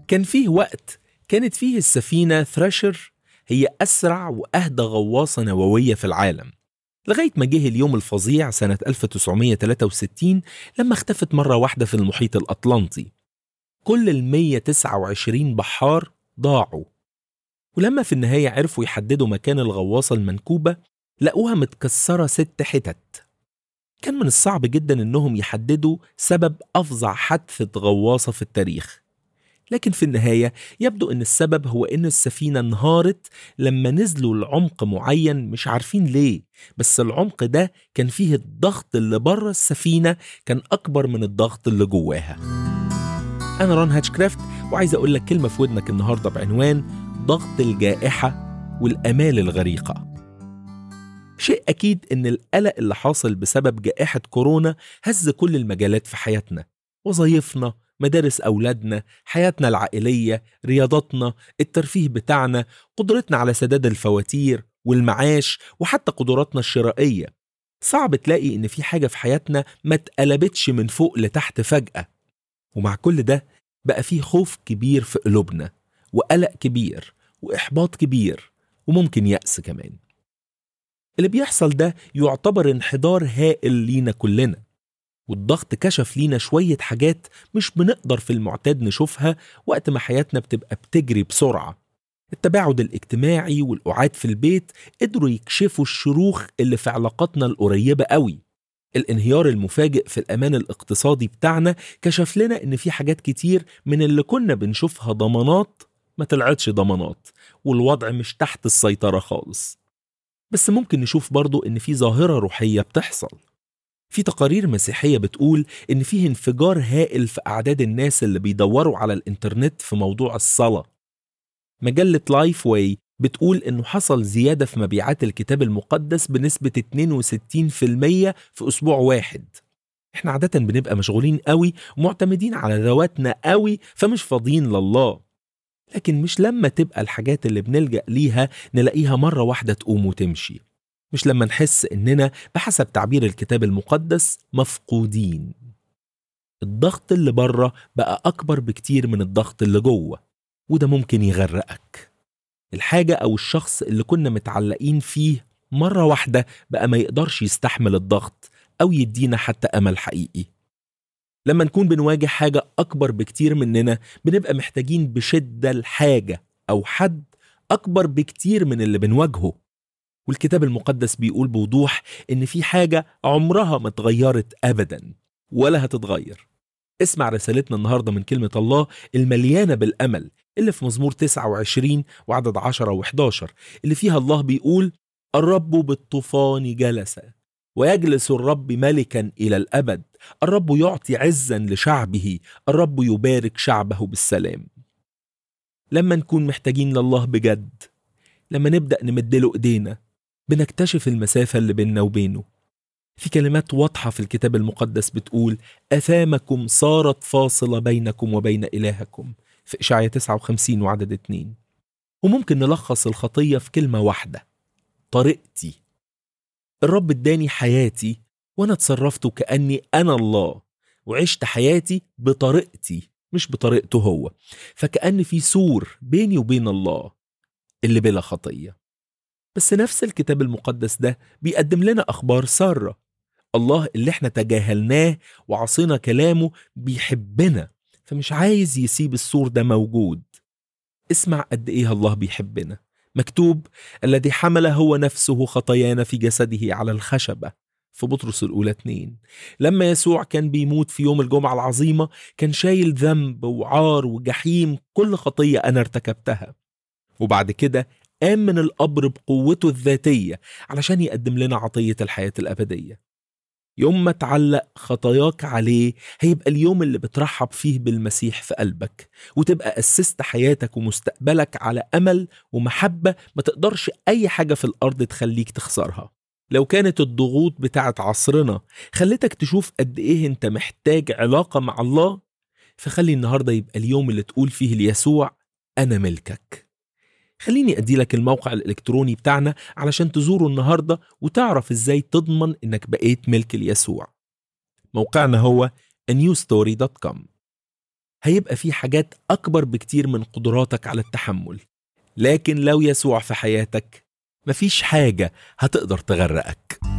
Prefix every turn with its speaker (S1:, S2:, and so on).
S1: كان فيه وقت كانت فيه السفينة ثراشر هي أسرع وأهدى غواصة نووية في العالم لغاية ما جه اليوم الفظيع سنة 1963 لما اختفت مرة واحدة في المحيط الأطلنطي كل ال 129 بحار ضاعوا ولما في النهاية عرفوا يحددوا مكان الغواصة المنكوبة لقوها متكسرة ست حتت كان من الصعب جدا انهم يحددوا سبب افظع حادثة غواصة في التاريخ لكن في النهاية يبدو ان السبب هو ان السفينة انهارت لما نزلوا لعمق معين مش عارفين ليه بس العمق ده كان فيه الضغط اللي بره السفينة كان اكبر من الضغط اللي جواها انا ران هاتشكرافت وعايز اقول لك كلمة في ودنك النهاردة بعنوان ضغط الجائحة والامال الغريقة شيء أكيد إن القلق اللي حاصل بسبب جائحة كورونا هز كل المجالات في حياتنا وظايفنا مدارس أولادنا حياتنا العائلية رياضاتنا الترفيه بتاعنا قدرتنا على سداد الفواتير والمعاش وحتى قدراتنا الشرائية صعب تلاقي إن في حاجة في حياتنا ما اتقلبتش من فوق لتحت فجأة ومع كل ده بقى فيه خوف كبير في قلوبنا وقلق كبير وإحباط كبير وممكن يأس كمان اللي بيحصل ده يعتبر انحدار هائل لينا كلنا والضغط كشف لينا شوية حاجات مش بنقدر في المعتاد نشوفها وقت ما حياتنا بتبقى بتجري بسرعة التباعد الاجتماعي والقعاد في البيت قدروا يكشفوا الشروخ اللي في علاقاتنا القريبة قوي الانهيار المفاجئ في الأمان الاقتصادي بتاعنا كشف لنا إن في حاجات كتير من اللي كنا بنشوفها ضمانات ما طلعتش ضمانات والوضع مش تحت السيطرة خالص بس ممكن نشوف برضو إن في ظاهرة روحية بتحصل في تقارير مسيحية بتقول إن فيه انفجار هائل في أعداد الناس اللي بيدوروا على الإنترنت في موضوع الصلاة مجلة لايف واي بتقول إنه حصل زيادة في مبيعات الكتاب المقدس بنسبة 62% في أسبوع واحد إحنا عادة بنبقى مشغولين قوي ومعتمدين على ذواتنا قوي فمش فاضيين لله لكن مش لما تبقى الحاجات اللي بنلجأ ليها نلاقيها مرة واحدة تقوم وتمشي مش لما نحس إننا بحسب تعبير الكتاب المقدس مفقودين الضغط اللي بره بقى أكبر بكتير من الضغط اللي جوه وده ممكن يغرقك الحاجة أو الشخص اللي كنا متعلقين فيه مرة واحدة بقى ما يقدرش يستحمل الضغط أو يدينا حتى أمل حقيقي لما نكون بنواجه حاجة أكبر بكتير مننا بنبقى محتاجين بشدة لحاجة أو حد أكبر بكتير من اللي بنواجهه والكتاب المقدس بيقول بوضوح إن في حاجة عمرها ما اتغيرت أبدا ولا هتتغير اسمع رسالتنا النهاردة من كلمة الله المليانة بالأمل اللي في مزمور 29 وعدد 10 و11 اللي فيها الله بيقول الرب بالطوفان جلس ويجلس الرب ملكا إلى الأبد الرب يعطي عزا لشعبه الرب يبارك شعبه بالسلام لما نكون محتاجين لله بجد لما نبدأ نمدله إيدينا بنكتشف المسافة اللي بيننا وبينه في كلمات واضحة في الكتاب المقدس بتقول أثامكم صارت فاصلة بينكم وبين إلهكم في إشعية 59 وعدد 2 وممكن نلخص الخطية في كلمة واحدة طريقتي الرب اداني حياتي وانا اتصرفت كاني انا الله وعشت حياتي بطريقتي مش بطريقته هو فكأن في سور بيني وبين الله اللي بلا خطية بس نفس الكتاب المقدس ده بيقدم لنا أخبار سارة الله اللي احنا تجاهلناه وعصينا كلامه بيحبنا فمش عايز يسيب السور ده موجود اسمع قد ايه الله بيحبنا مكتوب الذي حمل هو نفسه خطايانا في جسده على الخشبة في بطرس الأولى اتنين لما يسوع كان بيموت في يوم الجمعة العظيمة كان شايل ذنب وعار وجحيم كل خطية أنا ارتكبتها وبعد كده قام من القبر بقوته الذاتية علشان يقدم لنا عطية الحياة الأبدية يوم ما تعلق خطاياك عليه هيبقى اليوم اللي بترحب فيه بالمسيح في قلبك وتبقى أسست حياتك ومستقبلك على أمل ومحبة ما تقدرش أي حاجة في الأرض تخليك تخسرها لو كانت الضغوط بتاعت عصرنا خلتك تشوف قد إيه أنت محتاج علاقة مع الله فخلي النهاردة يبقى اليوم اللي تقول فيه ليسوع أنا ملكك خليني أدي لك الموقع الإلكتروني بتاعنا علشان تزوره النهاردة وتعرف إزاي تضمن إنك بقيت ملك ليسوع موقعنا هو newstory.com هيبقى في حاجات أكبر بكتير من قدراتك على التحمل لكن لو يسوع في حياتك مفيش حاجة هتقدر تغرقك